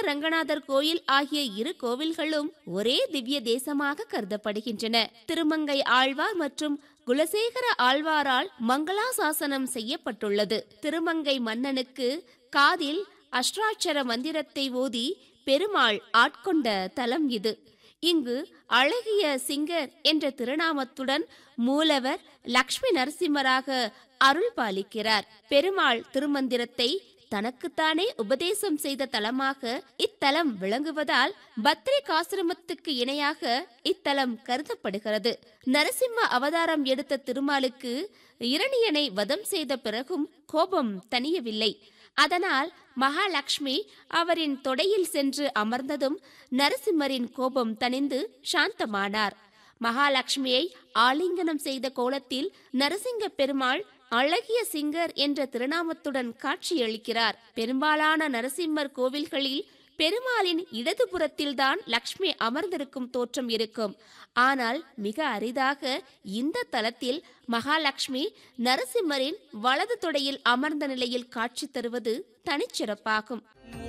ரங்கநாதர் கோயில் ஆகிய இரு கோவில்களும் ஒரே திவ்ய தேசமாக கருதப்படுகின்றன திருமங்கை ஆழ்வார் மற்றும் குலசேகர ஆழ்வாரால் மங்களாசாசனம் செய்யப்பட்டுள்ளது திருமங்கை மன்னனுக்கு காதில் அஷ்டாட்சர மந்திரத்தை ஓதி பெருமாள் ஆட்கொண்ட தலம் இது இங்கு அழகிய சிங்கர் என்ற திருநாமத்துடன் மூலவர் லக்ஷ்மி நரசிம்மராக அருள் பாலிக்கிறார் பெருமாள் திருமந்திரத்தை தனக்குத்தானே உபதேசம் செய்த தலமாக இத்தலம் விளங்குவதால் பத்ரிகாசிரமத்துக்கு இணையாக இத்தலம் கருதப்படுகிறது நரசிம்ம அவதாரம் எடுத்த திருமாலுக்கு இரணியனை வதம் செய்த பிறகும் கோபம் தணியவில்லை அதனால் மகாலட்சுமி அவரின் தொடையில் சென்று அமர்ந்ததும் நரசிம்மரின் கோபம் தணிந்து சாந்தமானார் மகாலட்சுமியை ஆலிங்கனம் செய்த கோலத்தில் நரசிங்க பெருமாள் அழகிய சிங்கர் என்ற திருநாமத்துடன் காட்சியளிக்கிறார் பெரும்பாலான நரசிம்மர் கோவில்களில் பெருமாளின் இடதுபுறத்தில்தான் லக்ஷ்மி அமர்ந்திருக்கும் தோற்றம் இருக்கும் ஆனால் மிக அரிதாக இந்த தலத்தில் மகாலட்சுமி நரசிம்மரின் வலது தொடையில் அமர்ந்த நிலையில் காட்சி தருவது தனிச்சிறப்பாகும்